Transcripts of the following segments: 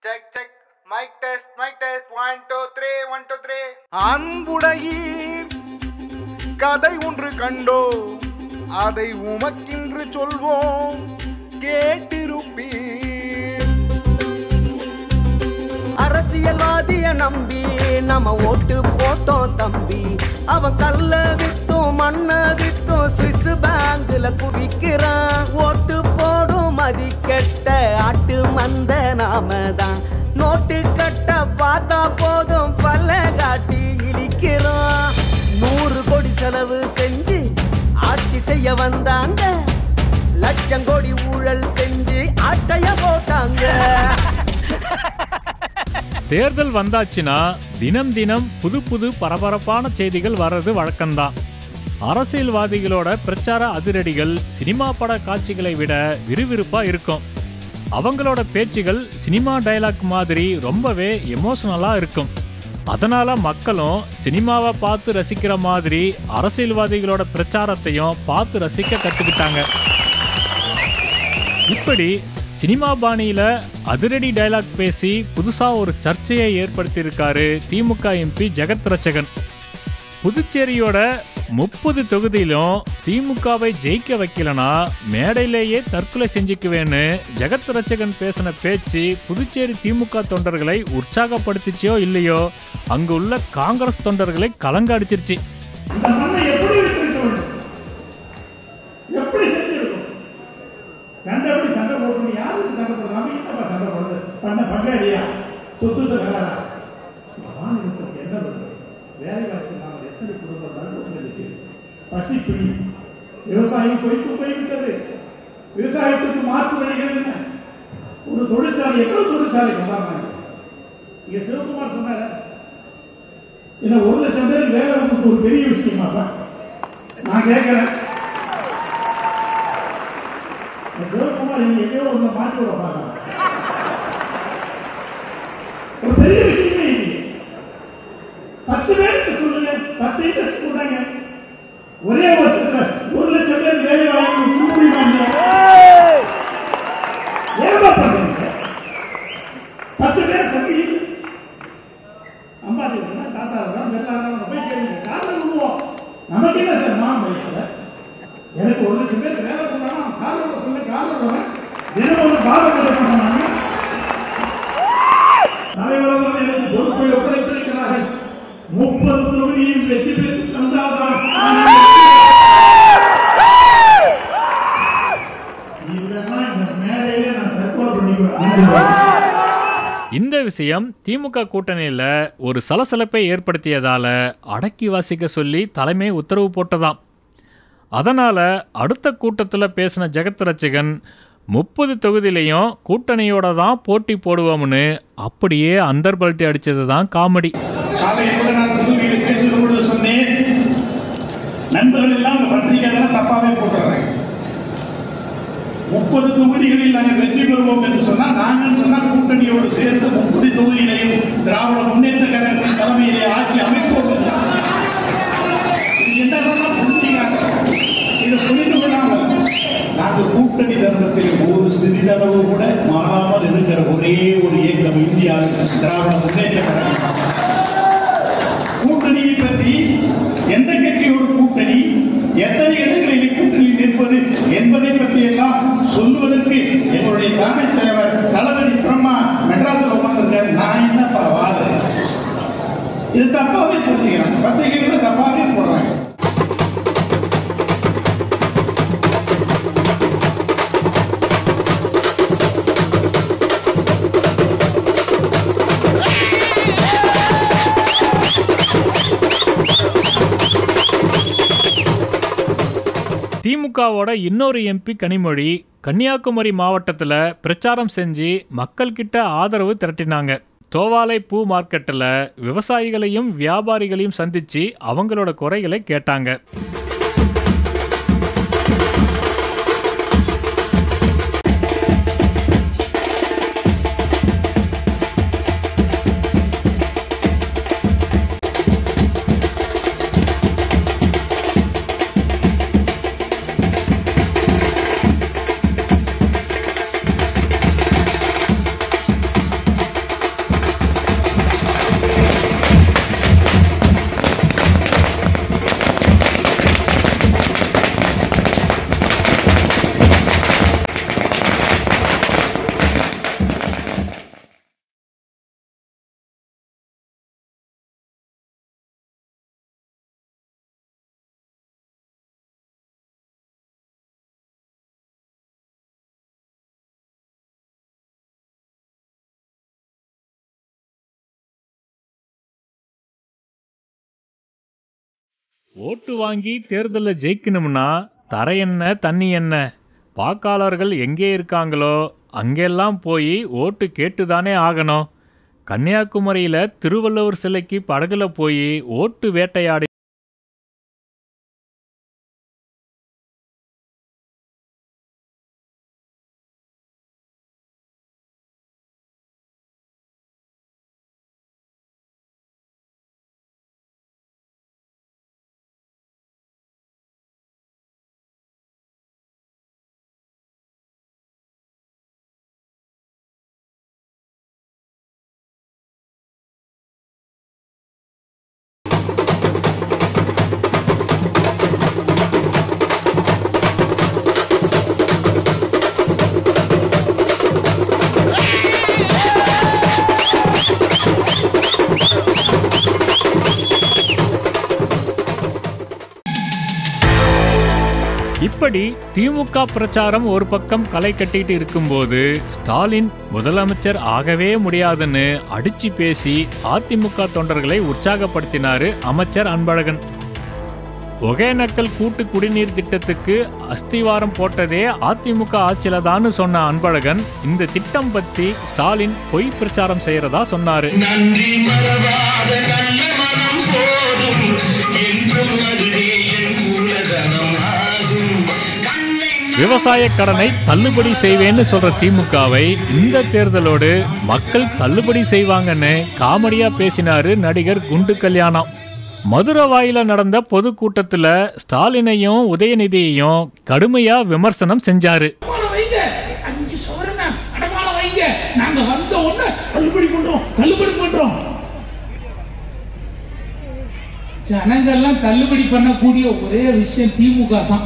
Check check mike test mike test one two three one two three அன்புடையீர் கதை ஒன்று கண்டோ அதை உமக்கின்று சொல்வோம் கேட்டிருப்பீர் அரசியல்வாதிய நம்பி நம்ம ஓட்டு போட்டோம் தம்பி அவன் கல்ல வித்தும் மண்ண வித்தும் சுவிஸ் பேங்க்ல குவிக்கிறான் ஓட்டு போடும் மதி கெட்ட ஆட்டு மந்த நாம தான் நோட்டு கட்ட பார்த்தா போதும் பல்ல காட்டி இழிக்கிறோம் நூறு கோடி செலவு செஞ்சு ஆட்சி செய்ய வந்தாங்க லட்சம் கோடி ஊழல் செஞ்சு ஆட்டைய போட்டாங்க தேர்தல் வந்தாச்சுன்னா தினம் தினம் புது புது பரபரப்பான செய்திகள் வர்றது வழக்கம்தான் அரசியல்வாதிகளோட பிரச்சார அதிரடிகள் சினிமா பட காட்சிகளை விட விறுவிறுப்பா இருக்கும் அவங்களோட பேச்சுகள் சினிமா டயலாக் மாதிரி ரொம்பவே எமோஷனலா இருக்கும் அதனால மக்களும் சினிமாவை பார்த்து ரசிக்கிற மாதிரி அரசியல்வாதிகளோட பிரச்சாரத்தையும் பார்த்து ரசிக்க கத்துக்கிட்டாங்க இப்படி சினிமா பாணியில அதிரடி டயலாக் பேசி புதுசா ஒரு சர்ச்சையை ஏற்படுத்தியிருக்காரு திமுக எம்பி ஜெகத் ரச்சகன் புதுச்சேரியோட முப்பது தொகுதியிலும் திமுகவை ஜெயிக்க வைக்கலனா மேடையிலேயே தற்கொலை செஞ்சுக்குவேன்னு ஜெகத் ரச்சகன் பேசின பேச்சு புதுச்சேரி திமுக தொண்டர்களை உற்சாகப்படுத்திச்சோ இல்லையோ அங்கு உள்ள காங்கிரஸ் தொண்டர்களை கலங்கடிச்சிருச்சு இந்த மண்ணை எப்படி விட்டிருக்க வேண்டும் எப்படி செஞ்சிருக்கும் கண்டபடி சண்டை போடணும் யாருக்கு சண்டை போடுறது நம்ம என்னப்பா சண்டை போடுறது பண்ண பங்காளியா சொத்து தகராறா இந்த மாநிலத்துக்கு என்ன பண்ணுறது வேலை வாய்ப்பு இல்லாமல் எத்தனை குடும்பம் நடுவில் பசி பிடி விவசாயம் போய்த்து போய்விட்டது விவசாயத்துக்கு மாற்று வழிகள் என்ன ஒரு தொழிற்சாலை எவ்வளவு தொழிற்சாலை கொண்டாடுறாங்க இங்க சிவகுமார் சொன்னார என்ன ஒரு லட்சம் பேர் வேலை உங்களுக்கு ஒரு பெரிய விஷயமாப்பா நான் கேட்கிறேன் இந்த சிவகுமார் நீங்க எங்கேயோ ஒண்ணு மாட்டி விட பார்க்கலாம் ஒரு பெரிய விஷயமே இல்லையே பத்து பேருக்கு சொல்லுங்க பத்து இன்ட்ரெஸ்ட் கொடுத்தாங்க ஒரே வருஷத்துல ஒரு லட்சம் பேர் வேலை வாங்கி முடியுமாங்க ஏமா பண்றீங்க பத்து பேர் தம்பி அம்பானி இருக்கா டாடா இருக்கா பிர்லா இருக்கா போய் கேளுங்க காரணம் விடுவோம் நமக்கு என்ன சார் நான் பையன் எனக்கு ஒரு லட்சம் பேர் வேலை பண்ணா காரணம் சொல்ல காரணம் தினம் ஒரு பாரம் பண்ணாங்க தலைவர்கள் எனக்கு பொறுப்பை ஒப்படைத்திருக்கிறார்கள் முப்பது தொகுதியில் வெற்றி பெற்று தந்தால்தான் இல்லைன்னா இந்த மேடையிலே நான் தற்கொலை பண்ணிக்குவேன் இந்த விஷயம் திமுக கூட்டணியில் ஒரு சலசலப்பை ஏற்படுத்தியதால அடக்கி வாசிக்க சொல்லி தலைமை உத்தரவு போட்டதாம் அதனால அடுத்த கூட்டத்தில் பேசின ஜெகத் ரட்சகன் முப்பது தொகுதியிலையும் கூட்டணியோட தான் போட்டி போடுவோம்னு அப்படியே அந்தர்பல்ட்டி அடிச்சது தான் காமெடி காலையில் கூட நான் புதுவையில் பேசுகிற பொழுது சொன்னேன் நண்பர்கள் எல்லாம் இந்த பத்திரிகையெல்லாம் தப்பாவே போட்டுறாங்க முப்பது தொகுதிகளில் நாங்கள் வெற்றி பெறுவோம் என்று சொன்னால் நாங்கள் சொன்னால் கூட்டணியோடு சேர்ந்து முப்பது தொகுதியிலையும் திராவிட முன்னேற்ற கழகத்தின் தலைமையிலே ஆட்சி அமைப்போம் இது என்னதான் புரிஞ்சுக்காங்க இது புரிந்து கொள்ளாமல் நாங்கள் கூட்டணி தர்மத்தில் ஒரு சிறிதளவு கூட மாறாமல் இருக்கிற ஒரே ஒரு இயக்கம் இந்தியாவில் திராவிட முன்னேற்ற கழகம் கூட்டணியை பற்றி எந்த கட்சியோடு கூட்டணி எத்தனை இடங்களில் கூட்டணியில் நிற்பது என்பதை பற்றி எல்லாம் சொல்லுவதற்கு எங்களுடைய தலைமை தலைவர் தளபதி பிரம்மா மெட்ராஸில் உட்கார்ந்திருக்காரு நான் என்னப்பா வாத இது தப்பாவே புரிஞ்சுக்கிறாங்க பத்திரிகைகளை தப்பாவே போடுறாங்க திமுகவோட இன்னொரு எம்பி கனிமொழி கன்னியாகுமரி மாவட்டத்தில் பிரச்சாரம் செஞ்சு மக்கள்கிட்ட ஆதரவு திரட்டினாங்க தோவாலை பூ மார்க்கெட்டில் விவசாயிகளையும் வியாபாரிகளையும் சந்திச்சு அவங்களோட குறைகளை கேட்டாங்க ஓட்டு வாங்கி தேர்தலில் ஜெயிக்கணும்னா தர என்ன தண்ணி என்ன வாக்காளர்கள் எங்கே இருக்காங்களோ அங்கெல்லாம் போய் ஓட்டு கேட்டுதானே ஆகணும் கன்னியாகுமரியில் திருவள்ளுவர் சிலைக்கு படகுல போய் ஓட்டு வேட்டையாடி இப்படி திமுக பிரச்சாரம் ஒரு பக்கம் களை கட்டிட்டு இருக்கும்போது ஸ்டாலின் முதலமைச்சர் ஆகவே முடியாதுன்னு அடிச்சு பேசி அதிமுக தொண்டர்களை உற்சாகப்படுத்தினாரு அமைச்சர் அன்பழகன் ஒகேனக்கல் கூட்டு குடிநீர் திட்டத்துக்கு அஸ்திவாரம் போட்டதே அதிமுக ஆட்சியில தான்னு சொன்ன அன்பழகன் இந்த திட்டம் பத்தி ஸ்டாலின் பொய் பிரச்சாரம் செய்யறதா சொன்னாரு நன்றி மறவாத நல்ல மனம் போதும் என்றும் அதுவே என் மூலதனம் ஆகும் கண்ணை விவசாய கடனை தள்ளுபடி செய்வேன்னு சொல்ற திமுகவை இந்த தேர்தலோடு மக்கள் தள்ளுபடி செய்வாங்கன்னு காமெடியா பேசினாரு நடிகர் குண்டு கல்யாணம் மதுரவாயில நடந்த பொதுக்கூட்டத்துல ஸ்டாலினையும் உதயநிதியையும் கடுமையா விமர்சனம் செஞ்சாரு அடமானம் வைங்க அஞ்சு சவரன அடமானம் வைங்க நாங்க வந்த உடனே தள்ளுபடி பண்றோம் தள்ளுபடி பண்றோம் ஜனங்கள்லாம் தள்ளுபடி பண்ணக்கூடிய ஒரே விஷயம் திமுக தான்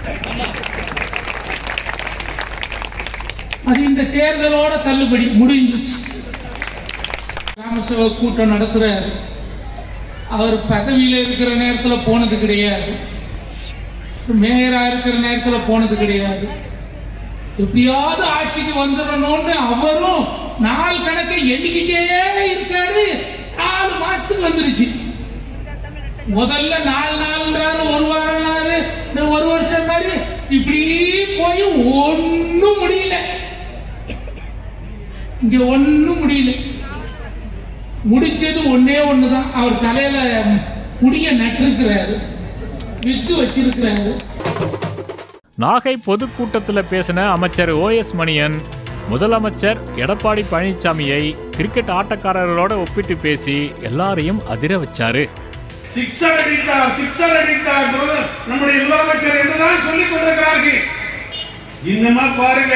அது இந்த தேர்தலோட தள்ளுபடி முடிஞ்சிச்சு கிராம கூட்டம் நடத்துறாரு அவர் பதவியில இருக்கிற நேரத்துல போனது கிடையாது மேயரா இருக்கிற நேரத்துல போனது கிடையாது எப்படியாவது ஆட்சிக்கு வந்துடணும்னு அவரும் நாள் கணக்கு எண்ணிக்கிட்டே இருக்காரு நாலு மாசத்துக்கு வந்துருச்சு முதல்ல நாலு நாள்ன்றாரு ஒரு வாரம்னாரு இன்னும் ஒரு வருஷம் இப்படி போய் ஒண்ணும் முடியல இங்க ஒண்ணும் முடியல முடிச்சது ஒண்ணே ஒண்ணுதான் அவர் தலையில முடிய நட்டிருக்கிறாரு வித்து வச்சிருக்கிறாரு நாகை பொதுக்கூட்டத்தில் பேசின அமைச்சர் ஓஎஸ் மணியன் முதலமைச்சர் எடப்பாடி பழனிசாமியை கிரிக்கெட் ஆட்டக்காரர்களோட ஒப்பிட்டு பேசி எல்லாரையும் அதிர வச்சாரு சிக்ஸர் அடித்தார் சிக்ஸர் அடித்தார் முதல் நம்முடைய முதலமைச்சர் என்றுதான் சொல்லிக் கொண்டிருக்கிறார்கள் இன்னுமா பாருங்க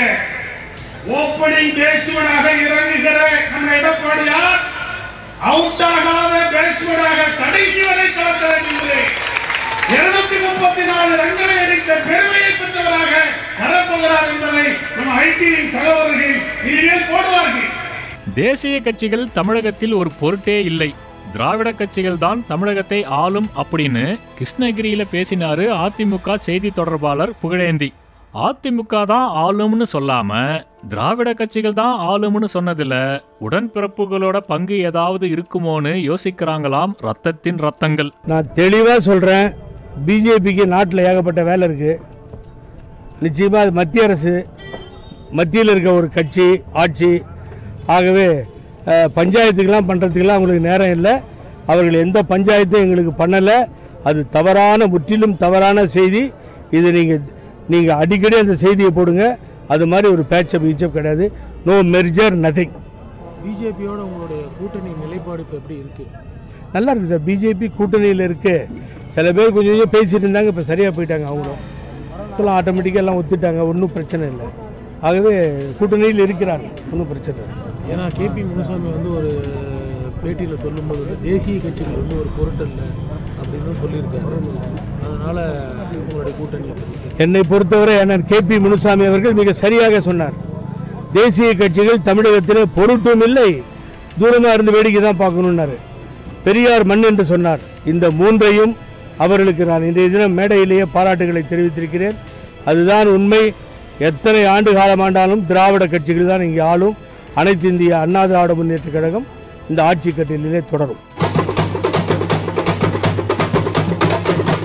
ஓப்பனிங் பேட்ஸ்மேனாக இறங்குகிற நம்ம எடப்பாடியார் அவுட் ஆகாத பேட்ஸ்மேனாக கடைசி வரை களத்தில் இறங்குகிறது இருநூத்தி முப்பத்தி நாலு ரன்களை அடித்த பெருமையை பெற்றவராக வரப்போகிறார் என்பதை நம்ம ஐடிவின் சகோதரர்கள் இனிமேல் போடுவார்கள் தேசிய கட்சிகள் தமிழகத்தில் ஒரு பொருட்டே இல்லை திராவிட கட்சிகள் தான் தமிழகத்தை ஆளும் அப்படின்னு கிருஷ்ணகிரியில பேசினாரு அதிமுக செய்தி தொடர்பாளர் புகழேந்தி அதிமுக தான் ஆளும்னு சொல்லாம திராவிட கட்சிகள் தான் ஆளும்னு சொன்னதுல உடன்பிறப்புகளோட பங்கு ஏதாவது இருக்குமோன்னு யோசிக்கிறாங்களாம் ரத்தத்தின் ரத்தங்கள் நான் தெளிவாக சொல்கிறேன் பிஜேபிக்கு நாட்டில் ஏகப்பட்ட வேலை இருக்குது நிச்சயமாக அது மத்திய அரசு மத்தியில் இருக்க ஒரு கட்சி ஆட்சி ஆகவே அஹ், பஞ்சாயத்துக்கெல்லாம் பண்ணுறதுக்கெல்லாம் அவங்களுக்கு நேரம் இல்லை அவர்கள் எந்த பஞ்சாயத்தும் எங்களுக்கு பண்ணலை அது தவறான முற்றிலும் தவறான செய்தி இது நீங்கள் நீங்கள் அடிக்கடி அந்த செய்தியை போடுங்க அது மாதிரி ஒரு பேட்சப் ஈச்சப் கிடையாது நோ மெர்ஜர் நதிங் பிஜேபியோட உங்களுடைய கூட்டணி நிலைப்பாடு இப்போ எப்படி இருக்கு நல்லா இருக்கு சார் பிஜேபி கூட்டணியில் இருக்கு சில பேர் கொஞ்சம் கொஞ்சம் பேசிட்டு இருந்தாங்க இப்போ சரியாக போயிட்டாங்க அவங்களும் இப்போலாம் ஆட்டோமேட்டிக்காக எல்லாம் ஒத்துட்டாங்க ஒன்றும் பிரச்சனை இல்லை ஆகவே கூட்டணியில் இருக்கிறாங்க ஒன்றும் பிரச்சனை இல்லை ஏன்னா கேபி முனுசாமி வந்து ஒரு பேட்டியில் சொல்லும்போது வந்து தேசிய கட்சிகள் வந்து ஒரு பொருட்டல்ல அப்படின்னு சொல்லியிருக்காரு அதனால உங்களுடைய கூட்டணி எப்படி இருக்கு? என்னை பொறுத்தவரை அண்ணன் கே பி முனுசாமி அவர்கள் மிக சரியாக சொன்னார் தேசிய கட்சிகள் தமிழகத்தில் பொருட்டும் இல்லை தூரமாக இருந்து வேடிக்கை தான் பார்க்கணுன்னாரு பெரியார் மண் என்று சொன்னார் இந்த மூன்றையும் அவர்களுக்கு நான் இன்றைய தினம் மேடையிலேயே பாராட்டுகளை தெரிவித்திருக்கிறேன் அதுதான் உண்மை எத்தனை ஆண்டு காலமாண்டாலும் திராவிட கட்சிகள் தான் இங்கே ஆளும் அனைத்து இந்திய அண்ணா திராவிட முன்னேற்ற கழகம் இந்த ஆட்சி கட்டிலே தொடரும்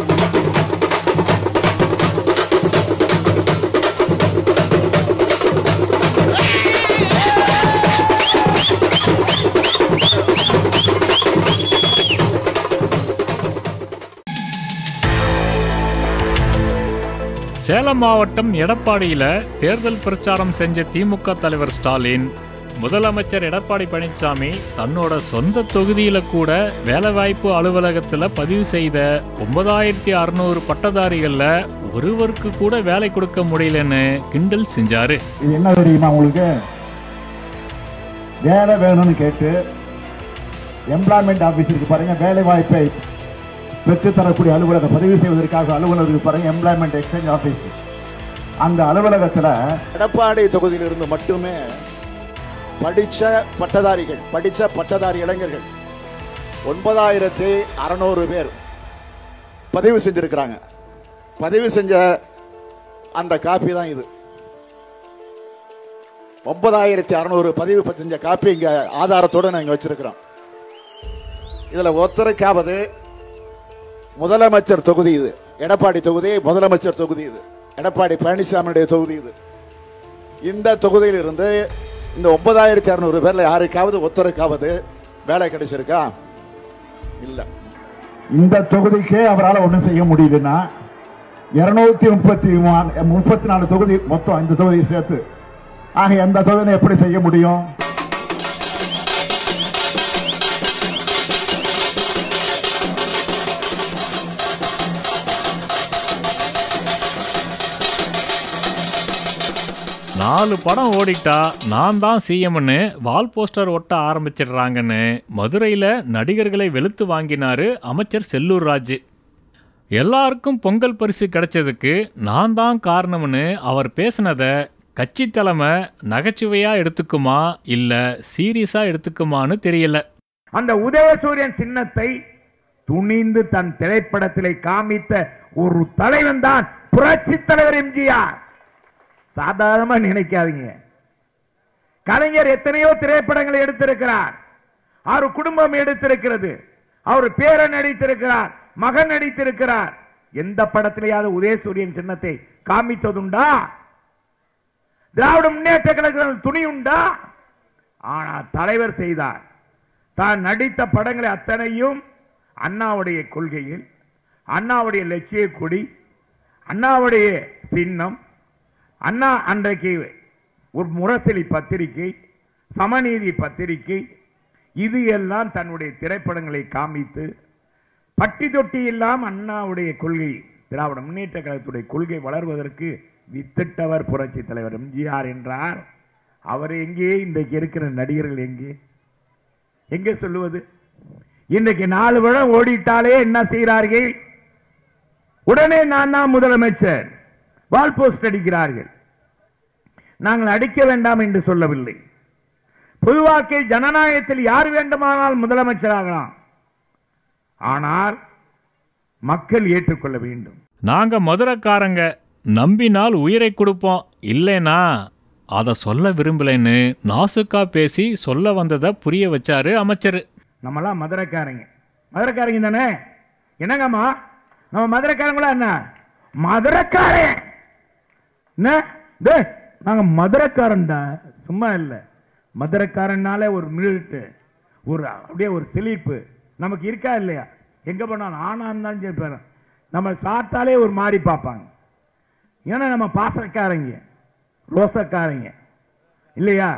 சேலம் மாவட்டம் எடப்பாடியில தேர்தல் பிரச்சாரம் செஞ்ச திமுக தலைவர் ஸ்டாலின் முதலமைச்சர் எடப்பாடி பழனிசாமி தன்னோட சொந்த தொகுதியில கூட வேலைவாய்ப்பு அலுவலகத்துல பதிவு செய்த ஒன்பதாயிரத்தி அறுநூறு பட்டதாரிகள்ல ஒருவருக்கு கூட வேலை கொடுக்க முடியலன்னு கிண்டல் செஞ்சாரு இது என்ன தெரியுமா உங்களுக்கு வேலை வேணும்னு கேட்டு எம்ப்ளாய்மெண்ட் ஆஃபீஸ் இருக்கு பாருங்க வேலை வாய்ப்பை பெற்றுத்தரக்கூடிய அலுவலகம் பதிவு செய்வதற்காக அலுவலகம் இருக்கு பாருங்க எம்ப்ளாய்மெண்ட் எக்ஸ்சேஞ்ச் ஆஃபீஸ் அந்த அலுவலகத்தில் எடப்பாடி தொகுதியிலிருந்து மட்டுமே படிச்ச பட்டதாரிகள் படிச்ச பட்டதாரி இளைஞர்கள் ஒன்பதாயிரத்தி அறநூறு பேர் பதிவு செஞ்சிருக்கிறாங்க பதிவு செஞ்ச அந்த காப்பி தான் இது ஒன்பதாயிரத்தி அறநூறு பதிவு செஞ்ச காப்பி இங்க ஆதாரத்தோடு நாங்கள் வச்சிருக்கிறோம் இதுல ஒருத்தருக்காவது முதலமைச்சர் தொகுதி இது எடப்பாடி தொகுதி முதலமைச்சர் தொகுதி இது எடப்பாடி பழனிசாமியுடைய தொகுதி இது இந்த தொகுதியில் இருந்து இந்த ஒன்பதாயிரத்தி அறுநூறு பேர்ல யாருக்காவது ஒருத்தருக்காவது வேலை கிடைச்சிருக்கா இல்ல இந்த தொகுதிக்கே அவரால் ஒன்றும் செய்ய முடியுதுன்னா இருநூத்தி முப்பத்தி முப்பத்தி நாலு தொகுதி மொத்தம் இந்த தொகுதியை சேர்த்து ஆக எந்த தொகுதியை எப்படி செய்ய முடியும் நாலு படம் ஓடிட்டா நான் தான் சிஎம்னு வால் போஸ்டர் ஒட்ட ஆரம்பிச்சிடுறாங்கன்னு மதுரையில் நடிகர்களை வெளுத்து வாங்கினாரு அமைச்சர் செல்லூர் ராஜு எல்லாருக்கும் பொங்கல் பரிசு கிடைச்சதுக்கு நான் தான் காரணம்னு அவர் பேசினதை கட்சி தலைமை நகைச்சுவையா எடுத்துக்குமா இல்ல சீரியஸா எடுத்துக்குமான்னு தெரியல அந்த உதயசூரியன் சின்னத்தை துணிந்து தன் திரைப்படத்திலே காமித்த ஒரு தலைவன் தான் புரட்சி தலைவர் எம்ஜிஆர் சாதாரணமா நினைக்காதீங்க கலைஞர் எத்தனையோ திரைப்படங்களை எடுத்திருக்கிறார் அவர் குடும்பம் எடுத்திருக்கிறது அவர் பேரன் நடித்திருக்கிறார் மகன் நடித்திருக்கிறார் எந்த படத்திலேயாவது உதயசூரியன் சின்னத்தை காமித்ததுண்டா திராவிட முன்னேற்ற கழகத்தில் துணி உண்டா ஆனா தலைவர் செய்தார் தான் நடித்த படங்களை அத்தனையும் அண்ணாவுடைய கொள்கையில் அண்ணாவுடைய லட்சிய கொடி அண்ணாவுடைய சின்னம் அண்ணா அன்றைக்கு ஒரு முரசொலி பத்திரிகை சமநீதி பத்திரிகை இது எல்லாம் தன்னுடைய திரைப்படங்களை காமித்து பட்டி தொட்டி இல்லாம அண்ணாவுடைய கொள்கை திராவிட முன்னேற்ற கழகத்துடைய கொள்கை வளர்வதற்கு வித்திட்டவர் புரட்சி தலைவர் எம்ஜிஆர் என்றார் அவர் எங்கே இன்றைக்கு இருக்கிற நடிகர்கள் எங்கே எங்கே சொல்லுவது இன்றைக்கு நாலு விடம் ஓடிட்டாலே என்ன செய்கிறார்கள் உடனே நான் தான் முதலமைச்சர் வால் போஸ்ட் அடிக்கிறார்கள் நாங்கள் அடிக்க வேண்டாம் என்று சொல்லவில்லை பொது வாழ்க்கை ஜனநாயகத்தில் யார் வேண்டுமானால் முதலமைச்சராகலாம் ஆனால் மக்கள் ஏற்றுக்கொள்ள வேண்டும் நாங்க மதுரைக்காரங்க நம்பினால் உயிரை கொடுப்போம் இல்லைனா அதை சொல்ல விரும்பலைன்னு நாசுக்கா பேசி சொல்ல வந்ததை புரிய வச்சாரு அமைச்சர் நம்மலாம் மதுரைக்காரங்க மதுரைக்காரங்க தானே என்னங்கம்மா நம்ம மதுரைக்காரங்களா என்ன மதுரைக்காரன் என்ன டேய், நாங்க மதுரைக்காரன்டா சும்மா இல்ல மதுரைக்காரன்னாலே ஒரு மில்ட்டு ஒரு அப்படியே ஒரு செழிப்பு நமக்கு இருக்கா இல்லையா எங்க போனாலும் ஆனா இருந்தாலும் சரி பேரும் நம்ம சாப்பிட்டாலே ஒரு மாதிரி பார்ப்பாங்க ஏன்னா நம்ம பாசக்காரங்க ரோசக்காரங்க இல்லையா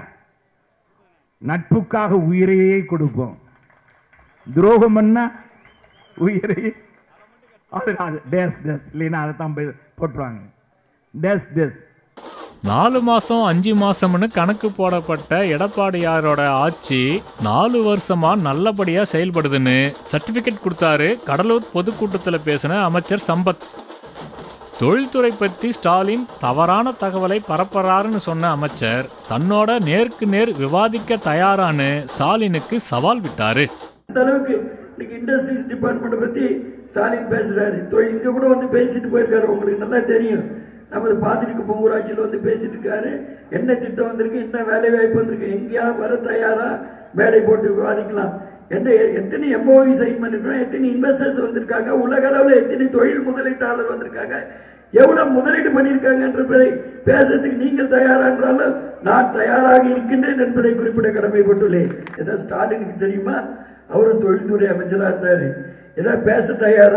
நட்புக்காக உயிரையே கொடுப்போம் துரோகம் பண்ணா உயிரை அது அது டேஸ் டேஸ் இல்லைன்னா அதை தான் போய் போட்டுருவாங்க டேஸ் டேஸ் நாலு மாசம் அஞ்சு மாசம்னு கணக்கு போடப்பட்ட எடப்பாடியாரோட ஆட்சி நாலு வருஷமா நல்லபடியா செயல்படுதுன்னு சர்டிபிகேட் கொடுத்தாரு கடலூர் பொதுக்கூட்டத்தில் பேசின அமைச்சர் சம்பத் தொழில்துறை பத்தி ஸ்டாலின் தவறான தகவலை பரப்புறாருன்னு சொன்ன அமைச்சர் தன்னோட நேருக்கு நேர் விவாதிக்க தயாரான்னு ஸ்டாலினுக்கு சவால் விட்டாரு அந்த அளவுக்கு இன்னைக்கு இண்டஸ்ட்ரீஸ் டிபார்ட்மெண்ட் பத்தி ஸ்டாலின் பேசுறாரு தொழில் இங்க கூட வந்து பேசிட்டு போயிருக்காரு உங்களுக்கு நல்லா தெரியும் நமது பாதிரிக்கு ஊராட்சியில் வந்து பேசிட்டு இருக்காரு என்ன திட்டம் வந்திருக்கு என்ன வேலை வாய்ப்பு வந்திருக்கு எங்கேயாவது வர தயாரா மேடை போட்டு விவாதிக்கலாம் எந்த எத்தனை எம்ஓவி சைன் பண்ணிருக்கோம் எத்தனை இன்வெஸ்டர்ஸ் வந்திருக்காங்க உலக அளவில் எத்தனை தொழில் முதலீட்டாளர் வந்திருக்காங்க எவ்வளவு முதலீடு பண்ணியிருக்காங்கன்றதை பேசுறதுக்கு நீங்கள் தயாரா என்றாலும் நான் தயாராக இருக்கின்றேன் என்பதை குறிப்பிட கடமைப்பட்டுள்ளேன் ஏதாவது ஸ்டாலினுக்கு தெரியுமா அவரும் தொழில்துறை அமைச்சரா இருந்தாரு ஏதாவது பேச தயாரா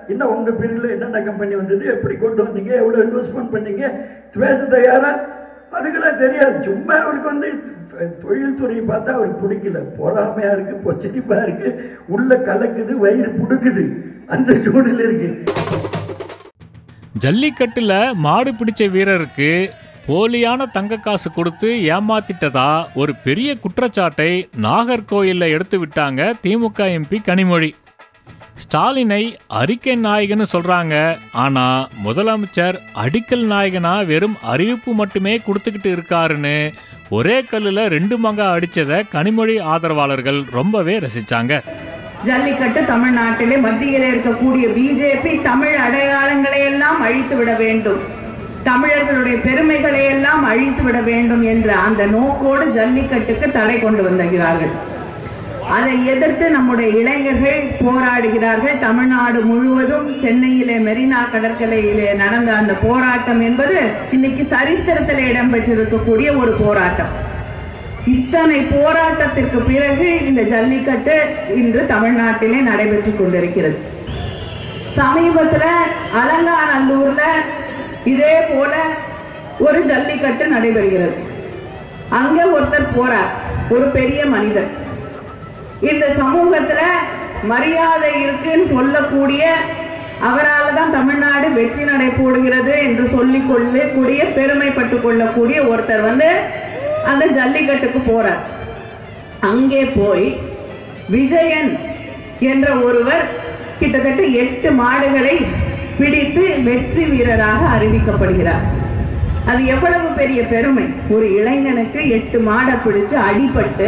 இன்னும் உங்க பீரியட்ல என்னென்ன கம்பெனி வந்தது எப்படி கொண்டு வந்தீங்க எவ்வளவு இன்வெஸ்ட்மெண்ட் பண்ணீங்க பேச தயாரா அதுக்கெல்லாம் தெரியாது சும்மா அவருக்கு வந்து தொழில்துறையை பார்த்தா அவருக்கு பிடிக்கல பொறாமையா இருக்கு பொச்சிட்டிப்பா இருக்கு உள்ள கலக்குது வயிறு புடுக்குது அந்த சூழ்நிலை இருக்கு ஜல்லிக்கட்டுல மாடு பிடிச்ச வீரருக்கு போலியான தங்க காசு கொடுத்து ஏமாத்திட்டதா ஒரு பெரிய குற்றச்சாட்டை நாகர்கோயில்ல எடுத்து விட்டாங்க திமுக எம்பி கனிமொழி ஸ்டாலினை அறிக்கை நாயகன்னு சொல்றாங்க ஆனா முதலமைச்சர் அடிக்கல் நாயகனா வெறும் அறிவிப்பு மட்டுமே கொடுத்துக்கிட்டு இருக்காருன்னு ஒரே கல்லுல ரெண்டு மங்கா அடிச்சத கனிமொழி ஆதரவாளர்கள் ரொம்பவே ரசிச்சாங்க ஜல்லிக்கட்டு தமிழ்நாட்டிலே மத்தியில் இருக்கக்கூடிய பிஜேபி தமிழ் அடையாளங்களை எல்லாம் அழித்து விட வேண்டும் தமிழர்களுடைய பெருமைகளை எல்லாம் அழித்து விட வேண்டும் என்ற அந்த நோக்கோடு ஜல்லிக்கட்டுக்கு தடை கொண்டு வந்திருக்கிறார்கள் அதை எதிர்த்து நம்முடைய இளைஞர்கள் போராடுகிறார்கள் தமிழ்நாடு முழுவதும் சென்னையிலே மெரினா கடற்கரையிலே நடந்த அந்த போராட்டம் என்பது இன்னைக்கு சரித்திரத்தில் இடம்பெற்றிருக்கக்கூடிய ஒரு போராட்டம் இத்தனை போராட்டத்திற்கு பிறகு இந்த ஜல்லிக்கட்டு இன்று தமிழ்நாட்டிலே நடைபெற்றுக் கொண்டிருக்கிறது சமீபத்துல அலங்காநல்லூர்ல இதே போல ஒரு ஜல்லிக்கட்டு நடைபெறுகிறது அங்க ஒருத்தர் போறார் ஒரு பெரிய மனிதர் இந்த சமூகத்துல மரியாதை இருக்குன்னு சொல்லக்கூடிய அவரால் தான் தமிழ்நாடு வெற்றி நடை போடுகிறது என்று சொல்லிக் கொள்ளக்கூடிய பெருமைப்பட்டு கொள்ளக்கூடிய ஒருத்தர் வந்து அந்த ஜல்லிக்கட்டுக்கு போறார் அங்கே போய் விஜயன் என்ற ஒருவர் கிட்டத்தட்ட எட்டு மாடுகளை பிடித்து வெற்றி வீரராக அறிவிக்கப்படுகிறார் அது எவ்வளவு பெரிய பெருமை ஒரு இளைஞனுக்கு எட்டு மாடை பிடிச்சு அடிபட்டு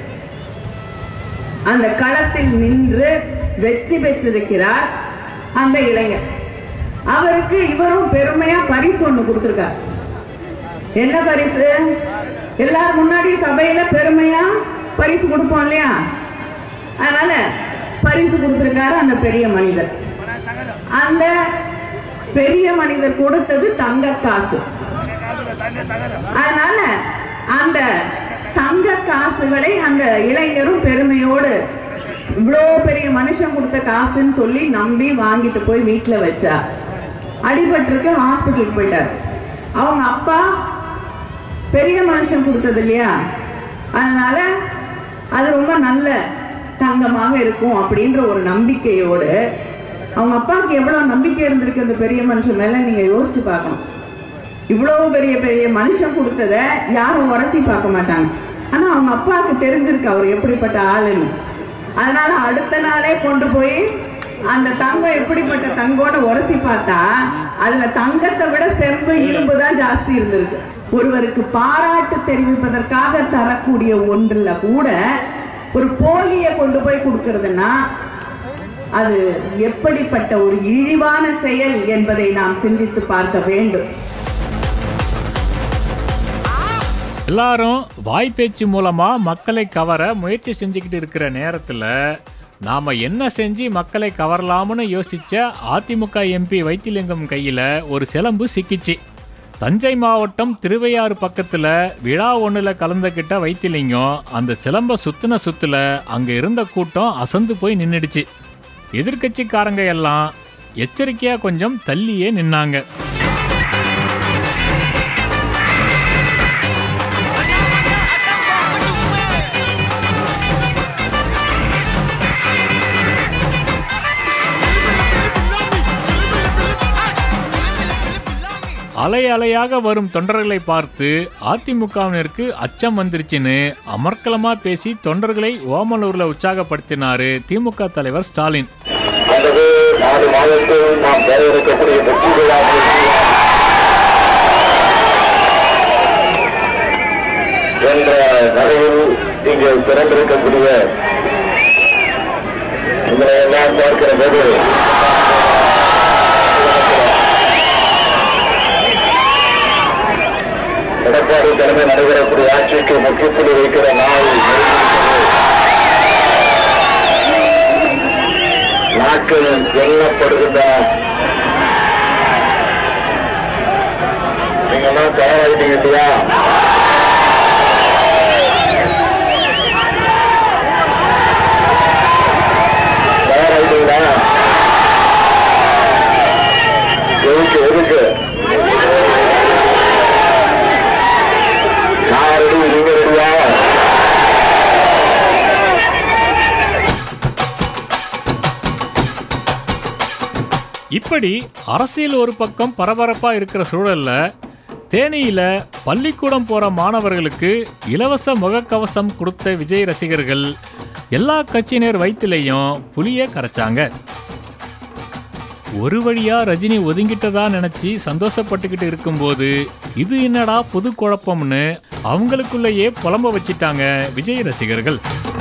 அந்த களத்தில் நின்று வெற்றி பெற்றிருக்கிறார் அந்த இளைஞர் அவருக்கு இவரும் பெருமையா பரிசு ஒண்ணு கொடுத்திருக்கார் என்ன பரிசு எல்லாரும் முன்னாடி சபையில பெருமையா பரிசு கொடுப்போம் இல்லையா அதனால பரிசு கொடுத்திருக்காரு அந்த பெரிய மனிதர் அந்த பெரிய மனிதர் கொடுத்தது தங்க காசு அதனால அந்த தங்க காசுகளை அந்த இளைஞரும் பெருமையோடு இவ்வளோ பெரிய மனுஷன் கொடுத்த காசுன்னு சொல்லி நம்பி வாங்கிட்டு போய் வீட்டில் வச்சா அடிபட்டிருக்கு ஹாஸ்பிட்டலுக்கு போயிட்டார் அவங்க அப்பா பெரிய மனுஷன் கொடுத்தது இல்லையா அதனால அது ரொம்ப நல்ல தங்கமாக இருக்கும் அப்படின்ற ஒரு நம்பிக்கையோடு அவங்க அப்பாவுக்கு எவ்வளோ நம்பிக்கை இருந்திருக்கு அந்த பெரிய மனுஷன் மேலே நீங்கள் யோசிச்சு பார்க்கணும் இவ்வளோ பெரிய பெரிய மனுஷன் கொடுத்ததை யாரும் உரசி பார்க்க மாட்டாங்க ஆனால் அவங்க அப்பாவுக்கு தெரிஞ்சிருக்கு அவர் எப்படிப்பட்ட ஆளுன்னு அதனால அடுத்த நாளே கொண்டு போய் அந்த தங்கம் எப்படிப்பட்ட தங்கம்னு உரசி பார்த்தா அதுல தங்கத்தை விட செம்பு இரும்பு தான் ஜாஸ்தி இருந்திருக்கு ஒருவருக்கு பாராட்டு தெரிவிப்பதற்காக தரக்கூடிய ஒன்றுல கூட ஒரு போலியை கொண்டு போய் கொடுக்கறதுன்னா அது எப்படிப்பட்ட ஒரு இழிவான செயல் என்பதை நாம் சிந்தித்து பார்க்க வேண்டும் எல்லாரும் வாய்ப்பேச்சு மூலமா மக்களை கவர முயற்சி செஞ்சுக்கிட்டு இருக்கிற நேரத்துல நாம என்ன செஞ்சு மக்களை கவரலாம்னு யோசிச்ச அதிமுக எம்பி வைத்திலிங்கம் கையில ஒரு சிலம்பு சிக்கிச்சு தஞ்சை மாவட்டம் திருவையாறு பக்கத்துல விழா ஒண்ணுல கலந்துகிட்ட வைத்திலிங்கம் அந்த சிலம்ப சுத்தின சுத்துல அங்க இருந்த கூட்டம் அசந்து போய் நின்னுடுச்சு எதிர்க்கட்சிக்காரங்க எல்லாம் எச்சரிக்கையா கொஞ்சம் தள்ளியே நின்னாங்க அலை அலையாக வரும் தொண்டர்களை பார்த்து அதிமுகவினருக்கு அச்சம் வந்துருச்சுன்னு அமர்க்கலமா பேசி தொண்டர்களை ஓமலூர்ல உற்சாகப்படுத்தினாரு திமுக தலைவர் ஸ்டாலின் அல்லது நாலு மாதத்தில் நாம் பெற இருக்கக்கூடிய வெற்றி விழாவில் என்ற நடையில் இங்கே திறந்திருக்கக்கூடிய உங்களை எல்லாம் பார்க்கிற போது எடப்பாடி தலைமை நடைபெறக்கூடிய ஆட்சிக்கு முக்கியத்துவம் வைக்கிற நாள் நாட்கள் எண்ணப்படுகின்றன நீங்கெல்லாம் தயாராகிட்டீங்க இல்லையா தயாராகிட்டீங்களா இப்படி அரசியல் ஒரு பக்கம் பரபரப்பா இருக்கிற சூழல்ல தேனியில பள்ளிக்கூடம் போற மாணவர்களுக்கு இலவச முகக்கவசம் கொடுத்த விஜய் ரசிகர்கள் எல்லா கட்சியினர் வயிற்றுலையும் புளிய கரைச்சாங்க ஒரு வழியா ரஜினி ஒதுங்கிட்டதா நினைச்சு சந்தோஷப்பட்டுக்கிட்டு இருக்கும்போது இது என்னடா புது குழப்பம்னு அவங்களுக்குள்ளேயே புலம்ப வச்சிட்டாங்க விஜய் ரசிகர்கள்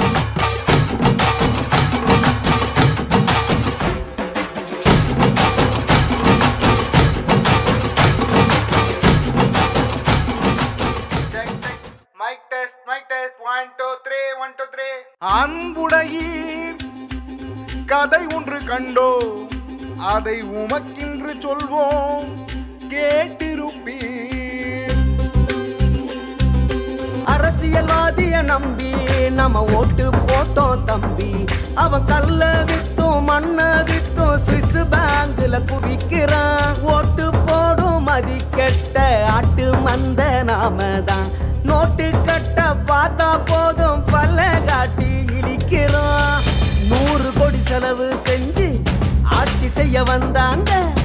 mike test mike test one two three one two three அன்புடையீர் கதை ஒன்று கண்டோ அதை உமக்கின்று சொல்வோம் கேட்டிருப்பீர் அரசியல்வாதிய நம்பி நம்ம ஓட்டு போட்டோம் தம்பி அவன் கல்ல வித்தும் மண்ண வித்தும் சுவிஸ் பேங்க்ல குவிக்கிறான் ஓட்டு போடும் மதி கெட்ட ஆட்டு மந்த நாம தான் நோட்டு கட்ட பார்த்தா போதும் பல்ல காட்டி இடிக்கிறோம் நூறு கோடி செலவு செஞ்சு ஆட்சி செய்ய வந்தாங்க